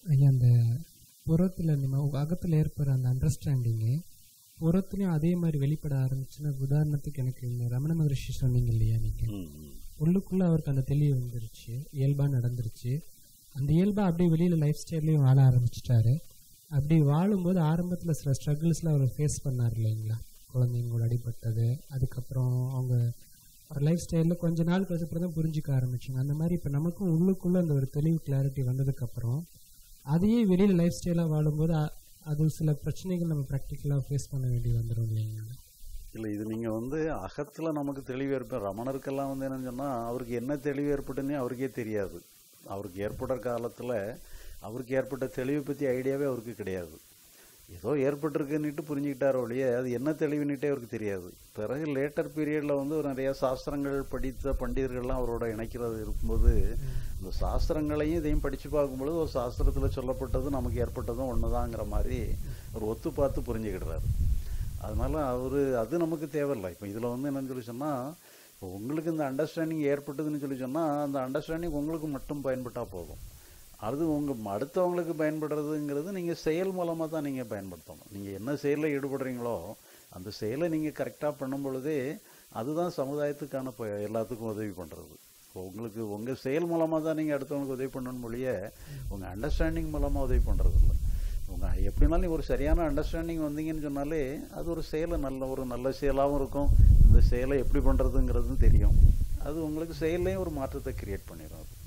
ஐயா அந்த புறத்தில் நம்ம அகத்தில் ஏற்படுற அந்த அண்டர்ஸ்டாண்டிங்கு புறத்துலையும் அதே மாதிரி வெளிப்பட ஆரம்பிச்சுன்னா உதாரணத்துக்கு எனக்கு இந்த ரமண மகரிஷி சொன்னீங்க இல்லையா நீங்கள் ம், ம். உள்ளுக்குள்ளே அவருக்கு அந்த தெளிவு வந்துருச்சு இயல்பாக நடந்துருச்சு அந்த இயல்பாக அப்படியே வெளியில் லைஃப் ஸ்டைல்லையும் வாழ ஆரம்பிச்சிட்டாரு அப்படி வாழும்போது ஆரம்பத்தில் சில ஸ்ட்ரகிள்ஸ்லாம் அவர் ஃபேஸ் பண்ணார் இல்லைங்களா குழந்தைங்களோட அடிபட்டது அதுக்கப்புறம் அவங்க ஒரு லைஃப் ஸ்டைலில் கொஞ்ச நாள் கழிச்சு அப்புறம் தான் புரிஞ்சுக்க ஆரம்பிச்சாங்க அந்த மாதிரி இப்போ நமக்கும் உள்ளுக்குள்ளே அந்த ஒரு தெளிவு கிளாரிட்டி வந்ததுக்கப்புறம் அதையே வெளியில் லைஃப் ஸ்டைலாக வாழும்போது அ- அது சில பிரச்சனைகள் நம்ம ப்ராக்டிக்கலாக ஃபேஸ் பண்ண வேண்டி வந்துடும் இல்லைங்களா இல்லை இது நீங்கள் வந்து அகத்தில் நமக்கு தெளிவு ஏற்படும் ரமணருக்கெல்லாம் வந்து என்னன்னு சொன்னால் அவருக்கு என்ன தெளிவு ஏற்பட்டுன்னே அவருக்கே தெரியாது அவருக்கு ஏற்படுற காலத்தில் அவருக்கு ஏற்பட்ட தெளிவை பற்றி ஐடியாவே அவருக்கு கிடையாது ஏதோ ஏற்பட்டிருக்குன்னுட்டு புரிஞ்சுக்கிட்டார் ஒழிய அது என்ன தெளிவுன்னுட்டே அவருக்கு தெரியாது பிறகு லேட்டர் பீரியடில் வந்து ஒரு நிறைய சாஸ்திரங்கள் படித்த பண்டிதர்கள்லாம் அவரோட இணைக்கிறது இருக்கும்போது இந்த சாஸ்திரங்களையும் இதையும் படித்து பார்க்கும்பொழுது ஒரு சாஸ்திரத்தில் சொல்லப்பட்டது நமக்கு ஏற்பட்டதும் ஒன்று மாதிரி அவர் ஒத்து பார்த்து புரிஞ்சுக்கிடுறாரு அதனால அவர் அது நமக்கு தேவையில்லை இப்போ இதில் வந்து என்னன்னு சொல்லி சொன்னால் இப்போ உங்களுக்கு இந்த அண்டர்ஸ்டாண்டிங் ஏற்பட்டதுன்னு சொல்லி சொன்னால் அந்த அண்டர்ஸ்டாண்டிங் உங்களுக்கு மட்டும் பயன்பட்டால் போதும் அது உங்கள் அடுத்தவங்களுக்கு பயன்படுறதுங்கிறது நீங்கள் செயல் மூலமாக தான் நீங்கள் பயன்படுத்தணும் நீங்கள் என்ன செயலில் ஈடுபடுறீங்களோ அந்த செயலை நீங்கள் கரெக்டாக பண்ணும் பொழுதே அதுதான் சமுதாயத்துக்கான ப எல்லாத்துக்கும் உதவி பண்ணுறது இப்போ உங்களுக்கு உங்கள் செயல் மூலமாக தான் நீங்கள் அடுத்தவங்களுக்கு உதவி பண்ணணும் மொழிய உங்கள் அண்டர்ஸ்டாண்டிங் மூலமாக உதவி பண்ணுறது இல்லை உங்கள் எப்படினாலும் நீங்க ஒரு சரியான அண்டர்ஸ்டாண்டிங் வந்தீங்கன்னு சொன்னாலே அது ஒரு செயலை நல்ல ஒரு நல்ல செயலாகவும் இருக்கும் இந்த செயலை எப்படி பண்ணுறதுங்கிறதும் தெரியும் அது உங்களுக்கு செயல்லையும் ஒரு மாற்றத்தை கிரியேட் பண்ணிடும் அது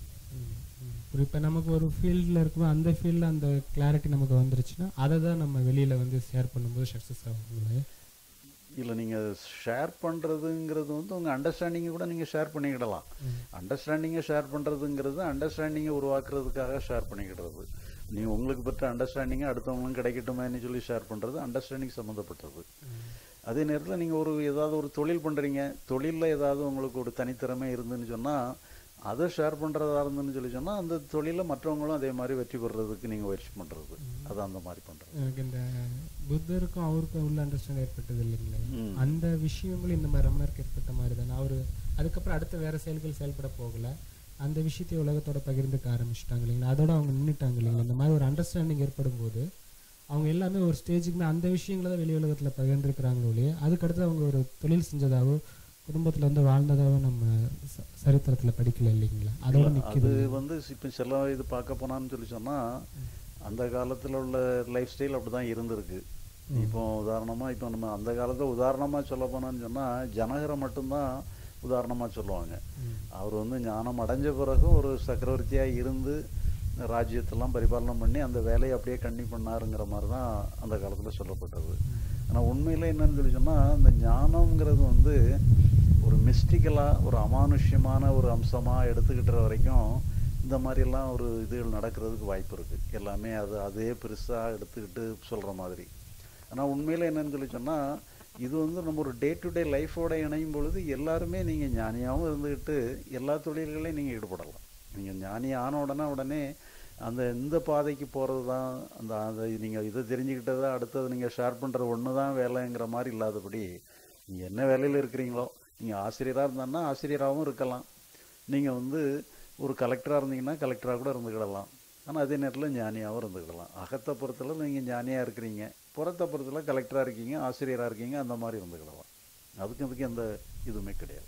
இப்போ நமக்கு ஒரு ஃபீல்டில் இருக்கும்போது அந்த ஃபீல்டில் அந்த கிளாரிட்டி நமக்கு வந்துருச்சுன்னா அதை தான் நம்ம வெளியில் வந்து ஷேர் பண்ணும்போது சக்ஸஸ் ஆகும் இல்லை நீங்கள் ஷேர் பண்ணுறதுங்கிறது வந்து உங்கள் அண்டர்ஸ்டாண்டிங்கை கூட நீங்கள் ஷேர் பண்ணிக்கிடலாம் அண்டர்ஸ்டாண்டிங்கை ஷேர் பண்ணுறதுங்கிறது அண்டர்ஸ்டாண்டிங்கை உருவாக்குறதுக்காக ஷேர் பண்ணிக்கிடுறது நீங்கள் உங்களுக்கு பெற்ற அண்டர்ஸ்டாண்டிங்கை அடுத்தவங்களும் கிடைக்கட்டுமேன்னு சொல்லி ஷேர் பண்ணுறது அண்டர்ஸ்டாண்டிங் சம்மந்தப்பட்டது அதே நேரத்தில் நீங்கள் ஒரு ஏதாவது ஒரு தொழில் பண்ணுறீங்க தொழிலில் ஏதாவது உங்களுக்கு ஒரு தனித்திறமை இருந்துன்னு சொன்னால் அதை ஷேர் பண்ணுறதா இருந்துன்னு சொல்லி சொன்னால் அந்த தொழிலில் மற்றவங்களும் அதே மாதிரி வெற்றி பெறுறதுக்கு நீங்கள் முயற்சி பண்ணுறது அது அந்த மாதிரி பண்ணுறது எனக்கு இந்த புத்தருக்கும் அவருக்கும் உள்ள அண்டர்ஸ்டாண்ட் ஏற்பட்டது இல்லைங்களா ம். அந்த விஷயங்களும் இந்த மாதிரி ரமணருக்கு ஏற்பட்ட மாதிரி தானே அவர் அதுக்கப்புறம் அடுத்த வேற செயல்கள் செயல்பட போகல அந்த விஷயத்தை உலகத்தோட பகிர்ந்துக்க ஆரம்பிச்சிட்டாங்க இல்லைங்களா அதோட அவங்க நின்றுட்டாங்க இல்லைங்களா இந்த மாதிரி ஒரு அண்டர்ஸ்டாண்டிங் ஏற்படும் போது அவங்க எல்லாமே ஒரு ஸ்டேஜுக்கு மேலே அந்த விஷயங்களை தான் வெளி உலகத்தில் பகிர்ந்துருக்கிறாங்களோ ஒழிய அதுக்கடுத்து அவங்க ஒரு தொழில் செஞ்சதாவோ குடும்பத்தில் வந்து வாழ்ந்ததாவோ நம்ம ச- சரித்திரத்தில் படிக்கல இல்லைங்களா அதோட அது நிற்கிது வந்து இப்போ சில இது பார்க்க போனான்னு சொல்லி சொன்னால் அந்த காலத்தில் உள்ள லைஃப் ஸ்டைல் அப்படி தான் இருந்திருக்கு இப்போ உதாரணமாக இப்போ நம்ம அந்த காலத்தில் உதாரணமாக சொல்ல போனான்னு சொன்னால் ஜனகரை மட்டும்தான் உதாரணமாக சொல்லுவாங்க அவர் வந்து ஞானம் அடைஞ்ச பிறகு ஒரு சக்கரவர்த்தியாக இருந்து ராஜ்யத்தெல்லாம் பரிபாலனம் பண்ணி அந்த வேலையை அப்படியே கண்ணி பண்ணாருங்கிற மாதிரி தான் அந்த காலத்தில் சொல்லப்பட்டது ஆனால் உண்மையில் என்னன்னு சொல்லி சொன்னால் இந்த ஞானம்ங்கிறது வந்து ஒரு மிஸ்டிக்கலாக ஒரு அமானுஷ்யமான ஒரு அம்சமாக எடுத்துக்கிட்டுற வரைக்கும் இந்த மாதிரியெல்லாம் ஒரு இதுகள் நடக்கிறதுக்கு வாய்ப்பு இருக்குது எல்லாமே அது அதே பெருசாக எடுத்துக்கிட்டு சொல்கிற மாதிரி ஆனால் உண்மையில் என்னன்னு சொல்லி சொன்னால் இது வந்து நம்ம ஒரு டே டு டே லைஃபோட இணையும் பொழுது எல்லாருமே நீங்கள் ஞானியாகவும் இருந்துக்கிட்டு எல்லா தொழில்களையும் நீங்கள் ஈடுபடலாம் நீங்கள் ஞானி ஆன உடனே உடனே அந்த இந்த பாதைக்கு போகிறது தான் அந்த அந்த நீங்கள் இதை தெரிஞ்சுக்கிட்டதை அடுத்தது நீங்கள் ஷேர் பண்ணுற ஒன்று தான் வேலைங்கிற மாதிரி இல்லாதபடி நீங்கள் என்ன வேலையில் இருக்கிறீங்களோ நீங்கள் ஆசிரியராக இருந்தாங்கன்னா ஆசிரியராகவும் இருக்கலாம் நீங்கள் வந்து ஒரு கலெக்டராக இருந்தீங்கன்னா கலெக்டராக கூட இருந்துக்கிடலாம் ஆனால் அதே நேரத்தில் ஞானியாகவும் இருந்துக்கிடலாம் அகத்தை பொறுத்தளவு நீங்கள் ஞானியாக இருக்கிறீங்க புறத்தை பொறுத்தளவு கலெக்டராக இருக்கீங்க ஆசிரியராக இருக்கீங்க அந்த மாதிரி இருந்துக்கிடலாம் அதுக்கு அதுக்கு எந்த இதுவுமே கிடையாது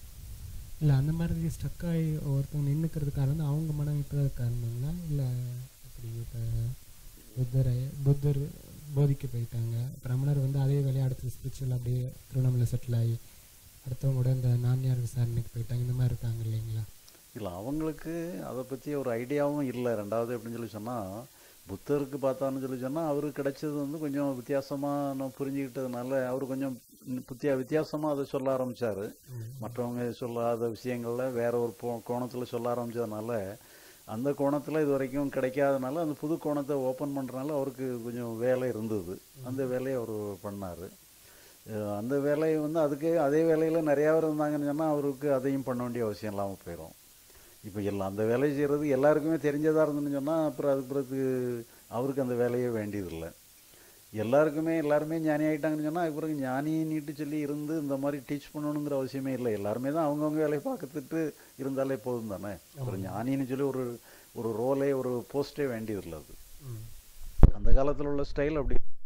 இல்லை அந்த மாதிரி ஸ்டக் ஆகி ஒருத்தவங்க நின்றுக்கிறது காரணம் அவங்க மனம் விட்டது காரணங்களா இல்லை அப்படி இப்போ புத்தரை புத்தர் போதிக்க போயிட்டாங்க இப்ப ரமணர் வந்து அதே வேலையை அடுத்து ஸ்பிரிச்சுவல் அப்படியே திருவண்ணாமலை செட்டில் ஆகி அடுத்தவங்களோட இந்த நான்யார் விசாரணைக்கு போயிட்டாங்க இந்த மாதிரி இருக்காங்க இல்லைங்களா இல்லை அவங்களுக்கு அதை பற்றி ஒரு ஐடியாவும் இல்லை ரெண்டாவது எப்படின்னு சொல்லி சொன்னால் புத்தருக்கு பார்த்தான்னு சொல்லி சொன்னால் அவருக்கு கிடைச்சது வந்து கொஞ்சம் வித்தியாசமாக நான் புரிஞ்சுக்கிட்டதுனால அவர் கொஞ்சம் புத்தியா வித்தியாசமாக அதை சொல்ல ஆரம்பித்தார் மற்றவங்க சொல்லாத விஷயங்களில் வேற ஒரு போ கோணத்தில் சொல்ல ஆரம்பித்ததுனால அந்த கோணத்தில் இது வரைக்கும் கிடைக்காதனால அந்த புது கோணத்தை ஓப்பன் பண்ணுறனால அவருக்கு கொஞ்சம் வேலை இருந்தது அந்த வேலையை அவர் பண்ணார் அந்த வேலையை வந்து அதுக்கு அதே வேலையில் நிறையா பேர் இருந்தாங்கன்னு சொன்னால் அவருக்கு அதையும் பண்ண வேண்டிய அவசியம் இல்லாமல் போயிடும் இப்போ எல்லாம் அந்த வேலையை செய்கிறது எல்லாருக்குமே தெரிஞ்சதாக இருந்துன்னு சொன்னால் அப்புறம் அதுக்கு பிறகு அவருக்கு அந்த வேலையே வேண்டியதில்லை எல்லாருக்குமே எல்லாருமே ஞானி ஆகிட்டாங்கன்னு சொன்னால் அதுக்கு பிறகு ஞானின்னுட்டு சொல்லி இருந்து இந்த மாதிரி டீச் பண்ணணுங்கிற அவசியமே இல்லை எல்லாருமே தான் அவங்கவுங்க வேலையை பார்த்துட்டு இருந்தாலே போதும் தானே அப்புறம் ஞானின்னு சொல்லி ஒரு ஒரு ரோலே ஒரு போஸ்டே வேண்டியதில்லை அது ம் அந்த காலத்தில் உள்ள ஸ்டைல் அப்படி